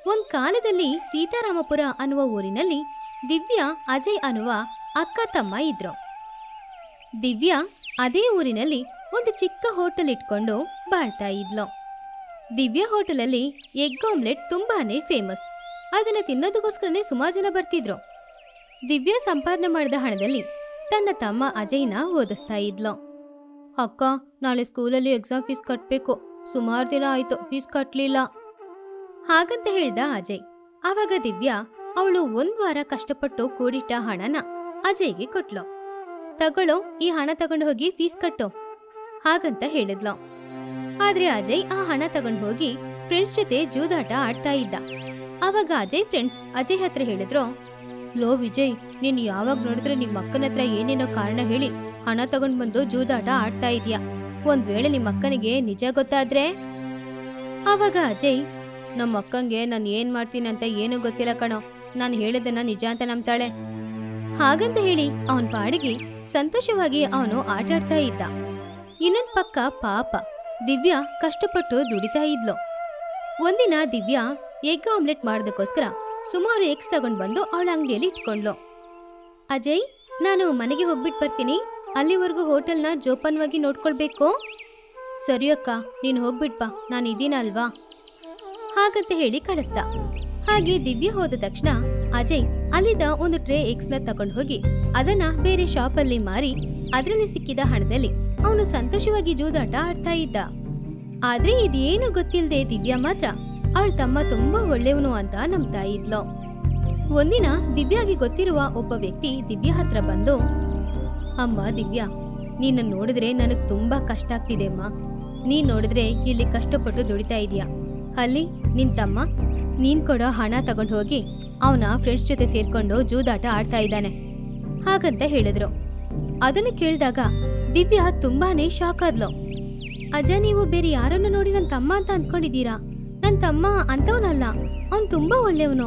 ಒಂದ್ ಕಾಲದಲ್ಲಿ ಸೀತಾರಾಮಪುರ ಅನ್ನುವ ಊರಿನಲ್ಲಿ ದಿವ್ಯಾ ಅಜಯ್ ಅನ್ನುವ ಅಕ್ಕ ತಮ್ಮ ಇದ್ರು ದಿವ್ಯಾ ಅದೇ ಊರಿನಲ್ಲಿ ಒಂದು ಚಿಕ್ಕ ಹೋಟೆಲ್ ಇಟ್ಕೊಂಡು ಬಾಳ್ತಾ ಇದ್ಲು ದಿವ್ಯಾ ಹೋಟೆಲಲ್ಲಿ ಎಗ್ ಆಮ್ಲೆಟ್ ತುಂಬಾನೇ ಫೇಮಸ್ ಅದನ್ನ ತಿನ್ನೋದಕ್ಕೋಸ್ಕರನೇ ಸುಮಾರು ಜನ ಬರ್ತಿದ್ರು ದಿವ್ಯಾ ಸಂಪಾದನೆ ಮಾಡಿದ ಹಣದಲ್ಲಿ ತನ್ನ ತಮ್ಮ ಅಜಯ್ನ ಓದಿಸ್ತಾ ಇದ್ಲು ಅಕ್ಕ ನಾಳೆ ಸ್ಕೂಲಲ್ಲಿ ಎಕ್ಸಾಮ್ ಫೀಸ್ ಕಟ್ಟಬೇಕು ಸುಮಾರು ದಿನ ಆಯ್ತು ಫೀಸ್ ಕಟ್ಟಲಿಲ್ಲ ಹಾಗಂತ ಹೇಳ್ದ ಅಜಯ್ ಆವಾಗ ದಿವ್ಯಾ ಅವಳು ಒಂದ್ ವಾರ ಕಷ್ಟಪಟ್ಟು ಕೂಡಿಟ್ಟ ಹಣನ ಅಜಯ್ಗೆ ಕೊಟ್ಲು ತಗೊಳ್ಳೋ ಈ ಹಣ ತಗೊಂಡು ಹೋಗಿ ಫೀಸ್ ಕಟ್ಟು ಹಾಗಂತ ಹೇಳಿದ್ಲು ಆದ್ರೆ ಅಜಯ್ ಆ ಹಣ ತಗೊಂಡು ಹೋಗಿ ಫ್ರೆಂಡ್ಸ್ ಜೊತೆ ಜೂದಾಟ ಆಡ್ತಾ ಇದ್ದ ಆವಾಗ ಅಜಯ್ ಫ್ರೆಂಡ್ಸ್ ಅಜಯ್ ಹತ್ರ ಹೇಳಿದ್ರು ಲೋ ವಿಜಯ್ ನೀನ್ ಯಾವಾಗ ನೋಡಿದ್ರೆ ನಿಮ್ಮ ಅಕ್ಕನ ಹತ್ರ ಏನೇನೋ ಕಾರಣ ಹೇಳಿ ಹಣ ತಗೊಂಡ್ ಬಂದು ಜೂದಾಟ ಆಡ್ತಾ ಇದ್ಯಾ ಒಂದ್ ವೇಳೆ ನಿಮ್ಮ ಅಕ್ಕನಿಗೆ ನಿಜ ಗೊತ್ತಾದ್ರೆ ಆವಾಗ ಅಜಯ್ ನಮ್ಮ ಅಕ್ಕಂಗೆ ನಾನು ಏನ್ ಮಾಡ್ತೀನಿ ಅಂತ ಏನೂ ಗೊತ್ತಿಲ್ಲ ಕಣೋ ನಾನು ಹೇಳಿದ್ದನ್ನ ನಿಜ ಅಂತ ನಂಬ್ತಾಳೆ ಹಾಗಂತ ಹೇಳಿ ಅವನ್ ಪಾಡಿಗೆ ಸಂತೋಷವಾಗಿ ಅವನು ಆಟಾಡ್ತಾ ಇದ್ದ ಇನ್ನೊಂದ್ ಪಕ್ಕ ಪಾಪ ದಿವ್ಯಾ ಕಷ್ಟಪಟ್ಟು ದುಡಿತಾ ಇದ್ಲು ಒಂದಿನ ದಿವ್ಯಾ ಎಗ್ ಆಮ್ಲೆಟ್ ಮಾಡೋದಕ್ಕೋಸ್ಕರ ಸುಮಾರು ಎಗ್ಸ್ ತಗೊಂಡ್ ಬಂದು ಅವಳ ಅಂಗಡಿಯಲ್ಲಿ ಇಟ್ಕೊಂಡ್ಲು ಅಜಯ್ ನಾನು ಮನೆಗೆ ಹೋಗ್ಬಿಟ್ಟು ಬರ್ತೀನಿ ಅಲ್ಲಿವರೆಗೂ ಹೋಟೆಲ್ನ ಜೋಪಾನವಾಗಿ ನೋಡ್ಕೊಳ್ಬೇಕು ಸರಿ ಅಕ್ಕ ನೀನು ಹೋಗ್ಬಿಟ್ ಬಾ ನಾನು ಇದೀನ ಅಲ್ವಾ ಹಾಗಂತ ಹೇಳಿ ಕಳಿಸ್ದ ಹಾಗೆ ದಿವ್ಯ ಹೋದ ತಕ್ಷಣ ಅಜಯ್ ಅಲ್ಲಿದ್ದ ಒಂದು ಟ್ರೇ ಎಗ್ಸ್ ನ ತಗೊಂಡು ಹೋಗಿ ಅದನ್ನ ಬೇರೆ ಶಾಪ್ ಅಲ್ಲಿ ಮಾರಿ ಅದರಲ್ಲಿ ಸಿಕ್ಕಿದ ಹಣದಲ್ಲಿ ಅವನು ಸಂತೋಷವಾಗಿ ಜೂದಾಟ ಆಡ್ತಾ ಇದ್ದ ಆದ್ರೆ ಇದೇನು ಗೊತ್ತಿಲ್ಲದೆ ದಿವ್ಯಾ ಮಾತ್ರ ಅವಳ ತಮ್ಮ ತುಂಬಾ ಒಳ್ಳೆಯವನು ಅಂತ ನಂಬ್ತಾ ಇದ್ಲು ಒಂದಿನ ದಿವ್ಯಾಗೆ ಗೊತ್ತಿರುವ ಒಬ್ಬ ವ್ಯಕ್ತಿ ದಿವ್ಯಾ ಹತ್ರ ಬಂದು ಅಮ್ಮ ದಿವ್ಯಾ ನೀನ ನೋಡಿದ್ರೆ ನನಗ್ ತುಂಬಾ ಕಷ್ಟ ಆಗ್ತಿದೆ ಅಮ್ಮ ನೀನ್ ನೋಡಿದ್ರೆ ಇಲ್ಲಿ ಕಷ್ಟಪಟ್ಟು ದುಡಿತಾ ಇದೀಯ ಅಲ್ಲಿ ನಿನ್ ತಮ್ಮ ನೀನ್ ಕೊಡೋ ಹಣ ತಗೊಂಡು ಹೋಗಿ ಅವನ ಫ್ರೆಂಡ್ಸ್ ಜೊತೆ ಸೇರ್ಕೊಂಡು ಜೂದಾಟ ಆಡ್ತಾ ಇದ್ದಾನೆ ಹಾಗಂತ ಹೇಳಿದ್ರು ಅದನ್ನು ಕೇಳಿದಾಗ ದಿವ್ಯಾ ತುಂಬಾನೇ ಶಾಕ್ ಆದ್ಲು ಅಜ್ಜ ನೀವು ಬೇರೆ ಯಾರನ್ನು ನೋಡಿ ನನ್ನ ತಮ್ಮ ಅಂತ ಅಂದ್ಕೊಂಡಿದ್ದೀರಾ ನನ್ನ ತಮ್ಮ ಅಂತವನಲ್ಲ ಅವನ್ ತುಂಬಾ ಒಳ್ಳೆಯವನು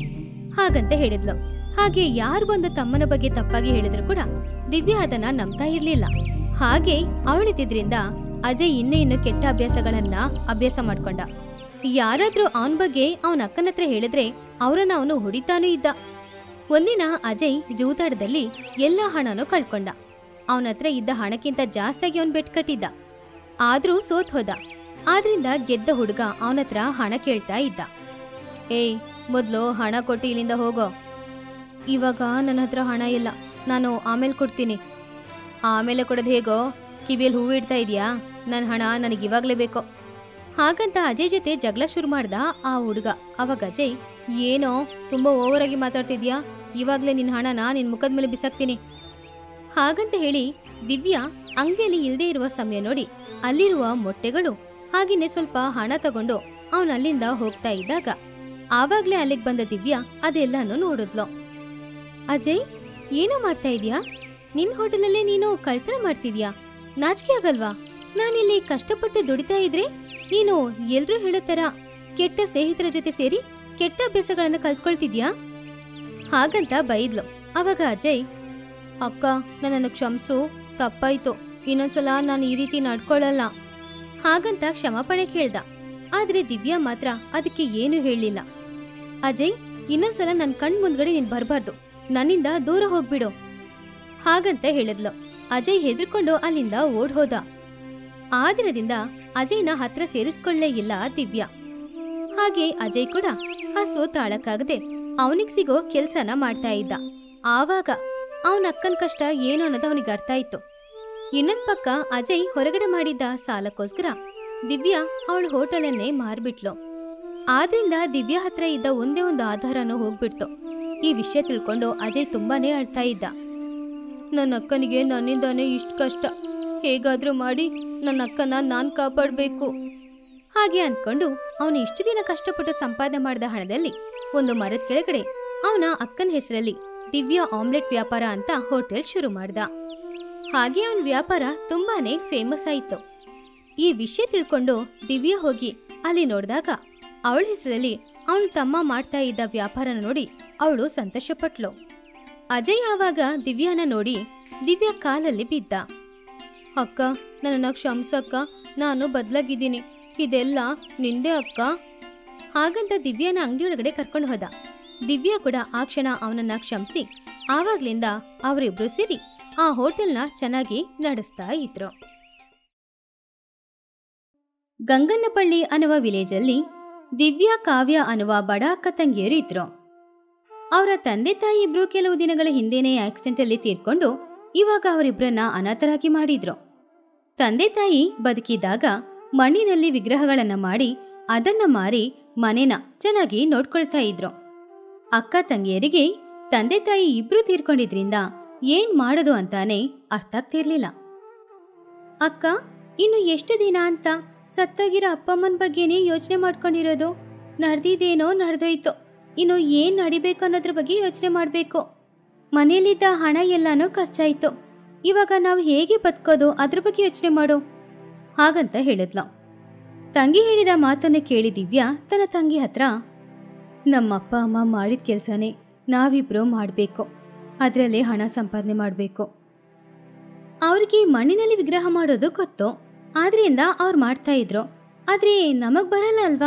ಹಾಗಂತ ಹೇಳಿದ್ಲು ಹಾಗೆ ಯಾರು ಬಂದು ತಮ್ಮನ ಬಗ್ಗೆ ತಪ್ಪಾಗಿ ಹೇಳಿದ್ರು ಕೂಡ ದಿವ್ಯಾ ಅದನ್ನ ನಂಬ್ತಾ ಇರ್ಲಿಲ್ಲ ಹಾಗೆ ಅವಳಿದ್ರಿಂದ ಅಜಯ್ ಇನ್ನೂ ಇನ್ನು ಕೆಟ್ಟ ಅಭ್ಯಾಸಗಳನ್ನ ಅಭ್ಯಾಸ ಮಾಡ್ಕೊಂಡ ಯಾರಾದ್ರೂ ಅವನ ಬಗ್ಗೆ ಅವನ ಅಕ್ಕನ ಹತ್ರ ಹೇಳಿದ್ರೆ ಅವರನ್ನ ಅವನು ಹೊಡಿತಾನೂ ಇದ್ದ ಒಂದಿನ ಅಜಯ್ ಜೂತಾಟದಲ್ಲಿ ಎಲ್ಲ ಹಣನೂ ಕಳ್ಕೊಂಡ ಅವನ ಹತ್ರ ಇದ್ದ ಹಣಕ್ಕಿಂತ ಜಾಸ್ತಿಯಾಗಿ ಅವನ್ ಬೆಟ್ ಕಟ್ಟಿದ್ದ ಆದ್ರೂ ಸೋತ್ ಹೋದ ಆದ್ರಿಂದ ಗೆದ್ದ ಹುಡುಗ ಅವನ ಹತ್ರ ಹಣ ಕೇಳ್ತಾ ಇದ್ದ ಏಯ್ ಮೊದ್ಲು ಹಣ ಕೊಟ್ಟು ಇಲ್ಲಿಂದ ಹೋಗೋ ಇವಾಗ ನನ್ನ ಹತ್ರ ಹಣ ಇಲ್ಲ ನಾನು ಆಮೇಲೆ ಕೊಡ್ತೀನಿ ಆಮೇಲೆ ಕೊಡೋದು ಹೇಗೋ ಕಿವಿಯಲ್ಲಿ ಹೂವು ಇಡ್ತಾ ಇದೀಯಾ ನನ್ನ ಹಣ ನನಗೆ ಇವಾಗ್ಲೇ ಬೇಕು ಹಾಗಂತ ಅಜಯ್ ಜೊತೆ ಜಗಳ ಶುರು ಮಾಡ್ದ ಆ ಹುಡುಗ ಅವಾಗ ಅಜಯ್ ಏನೋ ತುಂಬಾ ಓವರ್ ಆಗಿ ಮಾತಾಡ್ತಿದ್ಯಾ ಇವಾಗ್ಲೇ ನಿನ್ನ ಹಣನ ನಿನ್ ಮುಖದ ಮೇಲೆ ಬಿಸಾಕ್ತೀನಿ ಹಾಗಂತ ಹೇಳಿ ದಿವ್ಯಾ ಅಂಗಡಿಯಲ್ಲಿ ಇಲ್ದೇ ಇರುವ ಸಮಯ ನೋಡಿ ಅಲ್ಲಿರುವ ಮೊಟ್ಟೆಗಳು ಹಾಗೇನೆ ಸ್ವಲ್ಪ ಹಣ ತಗೊಂಡು ಅವನ್ ಅಲ್ಲಿಂದ ಹೋಗ್ತಾ ಇದ್ದಾಗ ಆವಾಗ್ಲೇ ಅಲ್ಲಿಗೆ ಬಂದ ದಿವ್ಯಾ ಅದೆಲ್ಲಾನು ನೋಡಿದ್ಲು ಅಜಯ್ ಏನೋ ಮಾಡ್ತಾ ಇದೀಯಾ ನಿನ್ ಹೋಟೆಲಲ್ಲೇ ನೀನು ಕಳ್ತನ ಮಾಡ್ತಿದ್ಯಾ ನಾಚಿಕೆ ಆಗಲ್ವಾ ನಾನಿಲ್ಲಿ ಕಷ್ಟಪಟ್ಟು ದುಡಿತಾ ಇದ್ರೆ ನೀನು ಎಲ್ರೂ ಹೇಳೋ ತರ ಕೆಟ್ಟ ಸ್ನೇಹಿತರ ಜೊತೆ ಸೇರಿ ಕೆಟ್ಟ ಅಭ್ಯಾಸಗಳನ್ನ ಕಲ್ತ್ಕೊಳ್ತಿದ್ಯಾ ಹಾಗಂತ ಬೈದ್ಲು ಅವಾಗ ಅಜಯ್ ಅಕ್ಕ ನನ್ನನ್ನು ಕ್ಷಮಿಸು ತಪ್ಪಾಯ್ತು ಇನ್ನೊಂದ್ಸಲ ನಾನು ಈ ರೀತಿ ನಡ್ಕೊಳ್ಳಲ್ಲ ಹಾಗಂತ ಕ್ಷಮಾಪಣೆ ಕೇಳ್ದ ಆದ್ರೆ ದಿವ್ಯಾ ಮಾತ್ರ ಅದಕ್ಕೆ ಏನು ಹೇಳಿಲ್ಲ ಅಜಯ್ ಇನ್ನೊಂದ್ಸಲ ನನ್ನ ಕಣ್ ಮುಂದ್ಗಡೆ ನೀನ್ ಬರ್ಬಾರ್ದು ನನ್ನಿಂದ ದೂರ ಹೋಗ್ಬಿಡು ಹಾಗಂತ ಹೇಳಿದ್ಲು ಅಜಯ್ ಹೆದರ್ಕೊಂಡು ಅಲ್ಲಿಂದ ಓಡ್ ಹೋದ ಆ ದಿನದಿಂದ ಅಜಯ್ನ ಹತ್ರ ಸೇರಿಸ್ಕೊಳ್ಳೇ ಇಲ್ಲ ದಿವ್ಯಾ ಹಾಗೆ ಅಜಯ್ ಕೂಡ ಹಸು ತಾಳಕ್ಕಾಗದೆ ಅವನಿಗ್ ಸಿಗೋ ಕೆಲ್ಸನ ಮಾಡ್ತಾ ಇದ್ದ ಆವಾಗ ಅವನ ಅಕ್ಕನ ಕಷ್ಟ ಏನು ಅನ್ನೋದು ಅವನಿಗೆ ಅರ್ಥ ಆಯ್ತು ಇನ್ನೊಂದ್ ಪಕ್ಕ ಅಜಯ್ ಹೊರಗಡೆ ಮಾಡಿದ್ದ ಸಾಲಕ್ಕೋಸ್ಕರ ದಿವ್ಯಾ ಅವಳ ಹೋಟೆಲನ್ನೇ ಮಾರ್ಬಿಟ್ಲು ಆದ್ರಿಂದ ದಿವ್ಯಾ ಹತ್ರ ಇದ್ದ ಒಂದೇ ಒಂದು ಆಧಾರನೂ ಹೋಗ್ಬಿಡ್ತು ಈ ವಿಷಯ ತಿಳ್ಕೊಂಡು ಅಜಯ್ ತುಂಬಾನೇ ಅಳ್ತಾ ಇದ್ದ ನನ್ನ ಅಕ್ಕನಿಗೆ ನನ್ನಿಂದಾನೇ ಇಷ್ಟು ಕಷ್ಟ ಹೇಗಾದ್ರೂ ಮಾಡಿ ನನ್ನ ಅಕ್ಕನ ನಾನ್ ಕಾಪಾಡಬೇಕು ಹಾಗೆ ಅಂದ್ಕೊಂಡು ಅವನು ಇಷ್ಟು ದಿನ ಕಷ್ಟಪಟ್ಟು ಸಂಪಾದನೆ ಮಾಡಿದ ಹಣದಲ್ಲಿ ಒಂದು ಮರದ ಕೆಳಗಡೆ ಅವನ ಅಕ್ಕನ ಹೆಸರಲ್ಲಿ ದಿವ್ಯಾ ಆಮ್ಲೆಟ್ ವ್ಯಾಪಾರ ಅಂತ ಹೋಟೆಲ್ ಶುರು ಮಾಡ್ದ ಹಾಗೆ ಅವನ ವ್ಯಾಪಾರ ತುಂಬಾನೇ ಫೇಮಸ್ ಆಯಿತು ಈ ವಿಷಯ ತಿಳ್ಕೊಂಡು ದಿವ್ಯಾ ಹೋಗಿ ಅಲ್ಲಿ ನೋಡಿದಾಗ ಅವಳ ಹೆಸರಲ್ಲಿ ಅವಳ ತಮ್ಮ ಮಾಡ್ತಾ ಇದ್ದ ವ್ಯಾಪಾರನ ನೋಡಿ ಅವಳು ಸಂತೋಷಪಟ್ಲು ಅಜಯ್ ಆವಾಗ ದಿವ್ಯಾನ ನೋಡಿ ದಿವ್ಯಾ ಕಾಲಲ್ಲಿ ಬಿದ್ದ ಅಕ್ಕ ನನ್ನನ್ನ ಕ್ಷಮಿಸಕ್ಕ ನಾನು ಬದಲಾಗಿದ್ದೀನಿ ಇದೆಲ್ಲ ನಿಂದೆ ಅಕ್ಕ ಹಾಗಂತ ದಿವ್ಯಾನ ಅಂಗಡಿಯೊಳಗಡೆ ಕರ್ಕೊಂಡು ಹೋದ ದಿವ್ಯಾ ಕೂಡ ಆ ಕ್ಷಣ ಅವನನ್ನ ಕ್ಷಮಿಸಿ ಆವಾಗ್ಲಿಂದ ಅವರಿಬ್ರು ಸೇರಿ ಆ ಹೋಟೆಲ್ನ ಚೆನ್ನಾಗಿ ನಡೆಸ್ತಾ ಇದ್ರು ಗಂಗನ್ನಪಳ್ಳಿ ಅನ್ನುವ ವಿಲೇಜಲ್ಲಿ ದಿವ್ಯಾ ಕಾವ್ಯ ಅನ್ನುವ ಬಡ ಅಕ್ಕ ತಂಗಿಯರು ಇದ್ರು ಅವರ ತಂದೆ ತಾಯಿ ಇಬ್ರು ಕೆಲವು ದಿನಗಳ ಹಿಂದೆನೆ ಆಕ್ಸಿಡೆಂಟ್ ಅಲ್ಲಿ ತೀರ್ಕೊಂಡು ಇವಾಗ ಅವರಿಬ್ರನ್ನ ಅನಾಥರಾಗಿ ಮಾಡಿದ್ರು ತಂದೆ ತಾಯಿ ಬದುಕಿದಾಗ ಮಣ್ಣಿನಲ್ಲಿ ವಿಗ್ರಹಗಳನ್ನ ಮಾಡಿ ಅದನ್ನ ಮಾರಿ ಮನೆನ ಚೆನ್ನಾಗಿ ನೋಡ್ಕೊಳ್ತಾ ಇದ್ರು ಅಕ್ಕ ತಂಗಿಯರಿಗೆ ತಂದೆ ತಾಯಿ ಇಬ್ರು ತೀರ್ಕೊಂಡಿದ್ರಿಂದ ಏನ್ ಮಾಡೋದು ಅಂತಾನೆ ಅರ್ಥ ಆಗ್ತಿರ್ಲಿಲ್ಲ ಅಕ್ಕ ಇನ್ನು ಎಷ್ಟು ದಿನ ಅಂತ ಸತ್ತೋಗಿರೋ ಅಪ್ಪಮ್ಮನ ಬಗ್ಗೆನೇ ಯೋಚನೆ ಮಾಡ್ಕೊಂಡಿರೋದು ನಡೆದಿದ್ದೇನೋ ನಡೆದೋಯ್ತು ಇನ್ನು ಏನ್ ನಡಿಬೇಕು ಅನ್ನೋದ್ರ ಬಗ್ಗೆ ಯೋಚನೆ ಮಾಡಬೇಕು ಮನೆಯಲ್ಲಿದ್ದ ಹಣ ಎಲ್ಲಾನು ಕಷ್ಟ ಆಯ್ತು ಇವಾಗ ನಾವು ಹೇಗೆ ಬದುಕೋದು ಅದ್ರ ಬಗ್ಗೆ ಯೋಚನೆ ಮಾಡು ಹಾಗಂತ ಹೇಳಿದ್ಲು ತಂಗಿ ಹೇಳಿದ ಮಾತನ್ನು ಕೇಳಿ ದಿವ್ಯಾ ತನ್ನ ತಂಗಿ ಹತ್ರ ನಮ್ಮ ಅಪ್ಪ ಅಮ್ಮ ಮಾಡಿದ ಕೆಲಸನೇ ನಾವಿಬ್ರು ಮಾಡಬೇಕು ಅದರಲ್ಲೇ ಹಣ ಸಂಪಾದನೆ ಮಾಡಬೇಕು ಅವ್ರಿಗೆ ಮಣ್ಣಿನಲ್ಲಿ ವಿಗ್ರಹ ಮಾಡೋದು ಗೊತ್ತು ಆದ್ರಿಂದ ಅವ್ರು ಮಾಡ್ತಾ ಇದ್ರು ಆದ್ರೆ ನಮಗ್ ಬರಲ್ಲ ಅಲ್ವಾ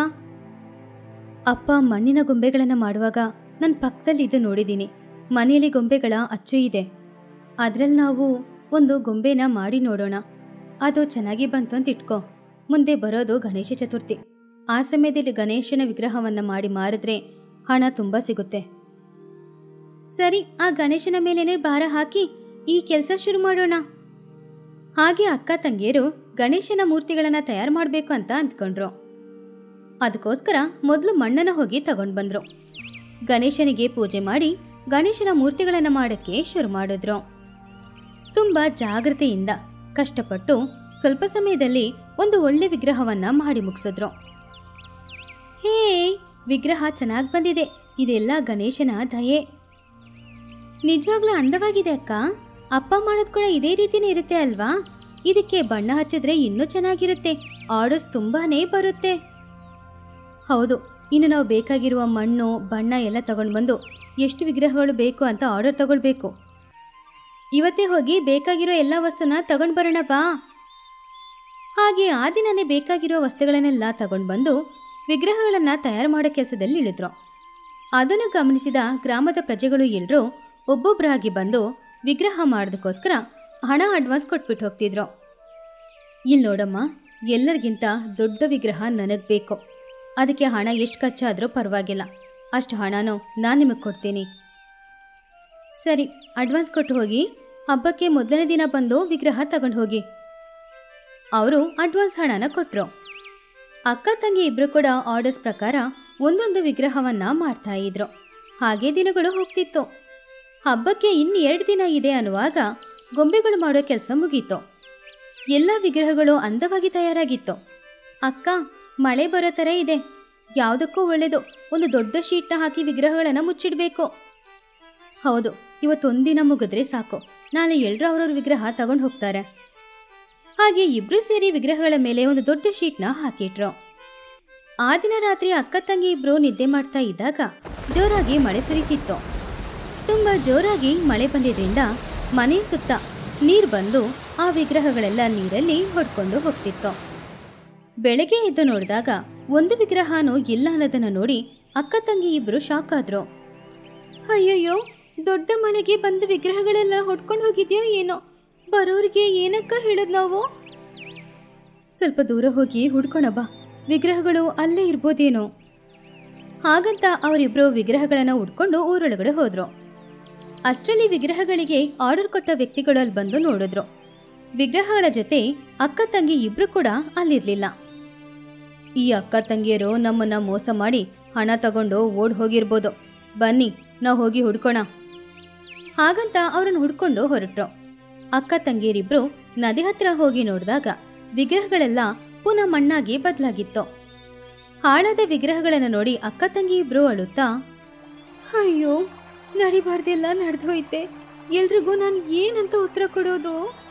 ಅಪ್ಪ ಮಣ್ಣಿನ ಗೊಂಬೆಗಳನ್ನ ಮಾಡುವಾಗ ನನ್ನ ಪಕ್ಕದಲ್ಲಿ ಇದು ನೋಡಿದ್ದೀನಿ ಮನೆಯಲ್ಲಿ ಗೊಂಬೆಗಳ ಅಚ್ಚು ಇದೆ ಅದ್ರಲ್ಲಿ ನಾವು ಒಂದು ಗೊಂಬೆನ ಮಾಡಿ ನೋಡೋಣ ಅದು ಚೆನ್ನಾಗಿ ಬಂತು ಅಂತ ಇಟ್ಕೋ ಮುಂದೆ ಬರೋದು ಗಣೇಶ ಚತುರ್ಥಿ ಆ ಸಮಯದಲ್ಲಿ ಗಣೇಶನ ವಿಗ್ರಹವನ್ನ ಮಾಡಿ ಮಾರಿದ್ರೆ ಹಣ ತುಂಬಾ ಸಿಗುತ್ತೆ ಸರಿ ಆ ಗಣೇಶನ ಮೇಲೇನೆ ಭಾರ ಹಾಕಿ ಈ ಕೆಲಸ ಶುರು ಮಾಡೋಣ ಹಾಗೆ ಅಕ್ಕ ತಂಗಿಯರು ಗಣೇಶನ ಮೂರ್ತಿಗಳನ್ನ ತಯಾರು ಮಾಡಬೇಕು ಅಂತ ಅಂದ್ಕೊಂಡ್ರು ಅದಕ್ಕೋಸ್ಕರ ಮೊದಲು ಮಣ್ಣನ್ನ ಹೋಗಿ ತಗೊಂಡ್ ಬಂದ್ರು ಗಣೇಶನಿಗೆ ಪೂಜೆ ಮಾಡಿ ಗಣೇಶನ ಮೂರ್ತಿಗಳನ್ನ ಮಾಡಕ್ಕೆ ಶುರು ಮಾಡಿದ್ರು ತುಂಬಾ ಜಾಗ್ರತೆಯಿಂದ ಕಷ್ಟಪಟ್ಟು ಸ್ವಲ್ಪ ಸಮಯದಲ್ಲಿ ಒಂದು ಒಳ್ಳೆ ವಿಗ್ರಹವನ್ನ ಮಾಡಿ ಮುಗಿಸಿದ್ರು ಹೇ ವಿಗ್ರಹ ಚೆನ್ನಾಗಿ ಬಂದಿದೆ ಇದೆಲ್ಲ ಗಣೇಶನ ದಯೆ ನಿಜವಾಗ್ಲೂ ಅಂದವಾಗಿದೆ ಅಕ್ಕ ಅಪ್ಪ ಮಾಡೋದು ಕೂಡ ಇದೇ ರೀತಿನೇ ಇರುತ್ತೆ ಅಲ್ವಾ ಇದಕ್ಕೆ ಬಣ್ಣ ಹಚ್ಚಿದ್ರೆ ಇನ್ನೂ ಚೆನ್ನಾಗಿರುತ್ತೆ ಆರ್ಡರ್ಸ್ ತುಂಬಾನೇ ಬರುತ್ತೆ ಹೌದು ಇನ್ನು ನಾವು ಬೇಕಾಗಿರುವ ಮಣ್ಣು ಬಣ್ಣ ಎಲ್ಲ ತಗೊಂಡು ಬಂದು ಎಷ್ಟು ವಿಗ್ರಹಗಳು ಬೇಕು ಅಂತ ಆರ್ಡರ್ ತಗೊಳ್ಬೇಕು ಇವತ್ತೇ ಹೋಗಿ ಬೇಕಾಗಿರೋ ಎಲ್ಲ ವಸ್ತುನ ತಗೊಂಡು ಬರೋಣ ಬಾ ಹಾಗೆ ಆ ದಿನನೇ ಬೇಕಾಗಿರೋ ವಸ್ತುಗಳನ್ನೆಲ್ಲ ತಗೊಂಡು ಬಂದು ವಿಗ್ರಹಗಳನ್ನ ತಯಾರು ಮಾಡೋ ಕೆಲಸದಲ್ಲಿ ಇಳಿದ್ರು ಅದನ್ನು ಗಮನಿಸಿದ ಗ್ರಾಮದ ಪ್ರಜೆಗಳು ಎಲ್ಲರೂ ಒಬ್ಬೊಬ್ಬರಾಗಿ ಬಂದು ವಿಗ್ರಹ ಮಾಡೋದಕ್ಕೋಸ್ಕರ ಹಣ ಅಡ್ವಾನ್ಸ್ ಕೊಟ್ಬಿಟ್ಟು ಹೋಗ್ತಿದ್ರು ಇಲ್ಲಿ ನೋಡಮ್ಮ ಎಲ್ಲರಿಗಿಂತ ದೊಡ್ಡ ವಿಗ್ರಹ ನನಗೆ ಬೇಕು ಅದಕ್ಕೆ ಹಣ ಎಷ್ಟು ಖರ್ಚಾದರೂ ಪರವಾಗಿಲ್ಲ ಅಷ್ಟು ಹಣನೂ ನಾನು ನಿಮಗೆ ಕೊಡ್ತೀನಿ ಸರಿ ಅಡ್ವಾನ್ಸ್ ಕೊಟ್ಟು ಹೋಗಿ ಹಬ್ಬಕ್ಕೆ ಮೊದಲನೇ ದಿನ ಬಂದು ವಿಗ್ರಹ ತಗೊಂಡು ಹೋಗಿ ಅವರು ಅಡ್ವಾನ್ಸ್ ಹಣನ ಕೊಟ್ಟರು ಅಕ್ಕ ತಂಗಿ ಇಬ್ರು ಕೂಡ ಆರ್ಡರ್ಸ್ ಪ್ರಕಾರ ಒಂದೊಂದು ವಿಗ್ರಹವನ್ನ ಮಾಡ್ತಾ ಇದ್ರು ಹಾಗೆ ದಿನಗಳು ಹೋಗ್ತಿತ್ತು ಹಬ್ಬಕ್ಕೆ ಇನ್ನು ಎರಡು ದಿನ ಇದೆ ಅನ್ನುವಾಗ ಗೊಂಬೆಗಳು ಮಾಡೋ ಕೆಲಸ ಮುಗೀತು ಎಲ್ಲ ವಿಗ್ರಹಗಳು ಅಂದವಾಗಿ ತಯಾರಾಗಿತ್ತು ಅಕ್ಕ ಮಳೆ ಬರೋ ಥರ ಇದೆ ಯಾವುದಕ್ಕೂ ಒಳ್ಳೆಯದು ಒಂದು ದೊಡ್ಡ ಶೀಟ್ನ ಹಾಕಿ ವಿಗ್ರಹಗಳನ್ನು ಮುಚ್ಚಿಡಬೇಕು ಹೌದು ಇವತ್ತೊಂದಿನ ಮುಗಿದ್ರೆ ಸಾಕು ನಾಳೆ ಎಲ್ಲರೂ ಅವ್ರವ್ರ ವಿಗ್ರಹ ತಗೊಂಡು ಹೋಗ್ತಾರೆ ಹಾಗೆ ಇಬ್ರು ಸೇರಿ ವಿಗ್ರಹಗಳ ಮೇಲೆ ಒಂದು ದೊಡ್ಡ ಶೀಟ್ನ ಹಾಕಿಟ್ರು ಆ ದಿನ ರಾತ್ರಿ ಅಕ್ಕ ತಂಗಿ ಇಬ್ರು ನಿದ್ದೆ ಮಾಡ್ತಾ ಇದ್ದಾಗ ಜೋರಾಗಿ ಮಳೆ ಸುರಿತಿತ್ತು ತುಂಬಾ ಜೋರಾಗಿ ಮಳೆ ಬಂದಿದ್ರಿಂದ ಮನೆ ಸುತ್ತ ನೀರು ಬಂದು ಆ ವಿಗ್ರಹಗಳೆಲ್ಲ ನೀರಲ್ಲಿ ಹೊಡ್ಕೊಂಡು ಹೋಗ್ತಿತ್ತು ಬೆಳಗ್ಗೆ ಎದ್ದು ನೋಡಿದಾಗ ಒಂದು ವಿಗ್ರಹನೂ ಇಲ್ಲ ಅನ್ನೋದನ್ನ ನೋಡಿ ಅಕ್ಕ ತಂಗಿ ಇಬ್ರು ಶಾಕ್ ಆದ್ರು ಅಯ್ಯಯ್ಯೋ ದೊಡ್ಡ ಮಳೆಗೆ ಬಂದ ವಿಗ್ರಹಗಳೆಲ್ಲ ಹೊಡ್ಕೊಂಡು ಹೋಗಿದ್ಯೋ ಏನೋ ಬರೋರಿಗೆ ಏನಕ್ಕ ಹೇಳೋದು ನಾವು ಸ್ವಲ್ಪ ದೂರ ಹೋಗಿ ಹುಡ್ಕೋಣ ಬಾ ವಿಗ್ರಹಗಳು ಅಲ್ಲೇ ಇರ್ಬೋದೇನೋ ಹಾಗಂತ ಅವರಿಬ್ರು ವಿಗ್ರಹಗಳನ್ನ ಹುಡ್ಕೊಂಡು ಊರೊಳಗಡೆ ಹೋದ್ರು ಅಷ್ಟರಲ್ಲಿ ವಿಗ್ರಹಗಳಿಗೆ ಆರ್ಡರ್ ಕೊಟ್ಟ ವ್ಯಕ್ತಿಗಳು ಅಲ್ಲಿ ಬಂದು ನೋಡಿದ್ರು ವಿಗ್ರಹಗಳ ಜೊತೆ ಅಕ್ಕ ತಂಗಿ ಇಬ್ರು ಕೂಡ ಅಲ್ಲಿರ್ಲಿಲ್ಲ ಈ ಅಕ್ಕ ತಂಗಿಯರು ನಮ್ಮನ್ನ ಮೋಸ ಮಾಡಿ ಹಣ ತಗೊಂಡು ಓಡ್ ಹೋಗಿರ್ಬೋದು ಬನ್ನಿ ನಾವು ಹೋಗಿ ಹುಡ್ಕೋಣ ಹಾಗಂತ ಅವ್ರನ್ನ ಹುಡ್ಕೊಂಡು ಹೊರಟ್ರು ಅಕ್ಕ ತಂಗಿಯರಿಬ್ರು ನದಿ ಹತ್ರ ಹೋಗಿ ನೋಡಿದಾಗ ವಿಗ್ರಹಗಳೆಲ್ಲ ಪುನಃ ಮಣ್ಣಾಗಿ ಬದಲಾಗಿತ್ತು ಹಾಳಾದ ವಿಗ್ರಹಗಳನ್ನು ನೋಡಿ ಅಕ್ಕ ತಂಗಿ ಇಬ್ರು ಅಳುತ್ತಾ ಅಯ್ಯೋ ನಡಿಬಾರ್ದೆಲ್ಲ ನಡೆದೋಯ್ತೆ ಎಲ್ರಿಗೂ ನಾನು ಏನಂತ ಉತ್ತರ ಕೊಡೋದು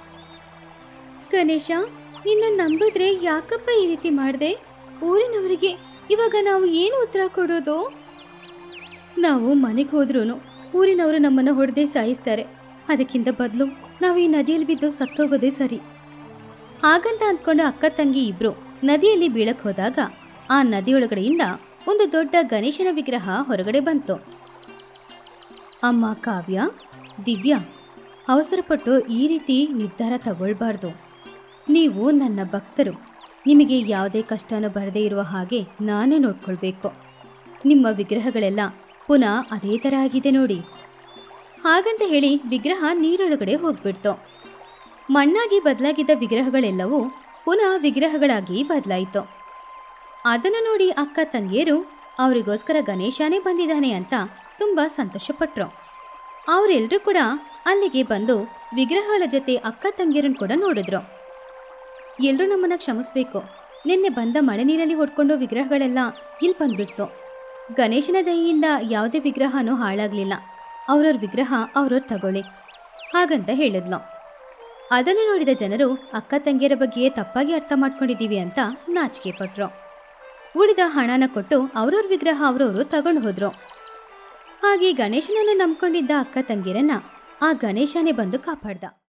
ಗಣೇಶ ನಿನ್ನ ನಂಬಿದ್ರೆ ಯಾಕಪ್ಪ ಈ ರೀತಿ ಮಾಡಿದೆ ಊರಿನವರಿಗೆ ಇವಾಗ ನಾವು ಏನು ಉತ್ತರ ಕೊಡೋದು ನಾವು ಮನೆಗೆ ಹೋದ್ರೂ ಊರಿನವರು ನಮ್ಮನ್ನು ಹೊಡೆದೇ ಸಾಯಿಸ್ತಾರೆ ಅದಕ್ಕಿಂತ ಬದಲು ನಾವು ಈ ನದಿಯಲ್ಲಿ ಬಿದ್ದು ಸತ್ತೋಗೋದೇ ಸರಿ ಹಾಗಂತ ಅಂದ್ಕೊಂಡು ಅಕ್ಕ ತಂಗಿ ಇಬ್ರು ನದಿಯಲ್ಲಿ ಬೀಳಕ್ ಹೋದಾಗ ಆ ನದಿಯೊಳಗಡೆಯಿಂದ ಒಂದು ದೊಡ್ಡ ಗಣೇಶನ ವಿಗ್ರಹ ಹೊರಗಡೆ ಬಂತು ಅಮ್ಮ ಕಾವ್ಯ ದಿವ್ಯಾ ಅವಸರಪಟ್ಟು ಈ ರೀತಿ ನಿರ್ಧಾರ ತಗೊಳ್ಬಾರ್ದು ನೀವು ನನ್ನ ಭಕ್ತರು ನಿಮಗೆ ಯಾವುದೇ ಕಷ್ಟನೂ ಬರದೇ ಇರುವ ಹಾಗೆ ನಾನೇ ನೋಡ್ಕೊಳ್ಬೇಕು ನಿಮ್ಮ ವಿಗ್ರಹಗಳೆಲ್ಲ ಪುನಃ ಅದೇ ಥರ ಆಗಿದೆ ನೋಡಿ ಹಾಗಂತ ಹೇಳಿ ವಿಗ್ರಹ ನೀರೊಳಗಡೆ ಹೋಗ್ಬಿಡ್ತು ಮಣ್ಣಾಗಿ ಬದಲಾಗಿದ್ದ ವಿಗ್ರಹಗಳೆಲ್ಲವೂ ಪುನಃ ವಿಗ್ರಹಗಳಾಗಿ ಬದಲಾಯಿತು ಅದನ್ನು ನೋಡಿ ಅಕ್ಕ ತಂಗಿಯರು ಅವರಿಗೋಸ್ಕರ ಗಣೇಶನೇ ಬಂದಿದ್ದಾನೆ ಅಂತ ತುಂಬ ಸಂತೋಷಪಟ್ರು ಅವರೆಲ್ಲರೂ ಕೂಡ ಅಲ್ಲಿಗೆ ಬಂದು ವಿಗ್ರಹಗಳ ಜೊತೆ ಅಕ್ಕ ತಂಗಿಯರನ್ನು ಕೂಡ ನೋಡಿದ್ರು ಎಲ್ಲರೂ ನಮ್ಮನ್ನ ಕ್ಷಮಿಸ್ಬೇಕು ನಿನ್ನೆ ಬಂದ ಮಳೆ ನೀರಲ್ಲಿ ಹೊಡ್ಕೊಂಡು ವಿಗ್ರಹಗಳೆಲ್ಲ ಇಲ್ಲಿ ಬಂದ್ಬಿಡ್ತು ಗಣೇಶನ ದಯೆಯಿಂದ ಯಾವುದೇ ವಿಗ್ರಹನೂ ಹಾಳಾಗ್ಲಿಲ್ಲ ಅವ್ರವ್ರ ವಿಗ್ರಹ ಅವ್ರವ್ರ ತಗೊಳ್ಳಿ ಹಾಗಂತ ಹೇಳಿದ್ಲು ಅದನ್ನು ನೋಡಿದ ಜನರು ಅಕ್ಕ ತಂಗಿಯರ ಬಗ್ಗೆ ತಪ್ಪಾಗಿ ಅರ್ಥ ಮಾಡ್ಕೊಂಡಿದ್ದೀವಿ ಅಂತ ನಾಚಿಕೆ ಪಟ್ರು ಉಳಿದ ಹಣನ ಕೊಟ್ಟು ಅವ್ರವ್ರ ವಿಗ್ರಹ ಅವ್ರವರು ತಗೊಂಡು ಹೋದ್ರು ಹಾಗೆ ಗಣೇಶನನ್ನ ನಂಬ್ಕೊಂಡಿದ್ದ ಅಕ್ಕ ತಂಗಿಯರನ್ನ ಆ ಗಣೇಶನೇ ಬಂದು ಕಾಪಾಡ್ದ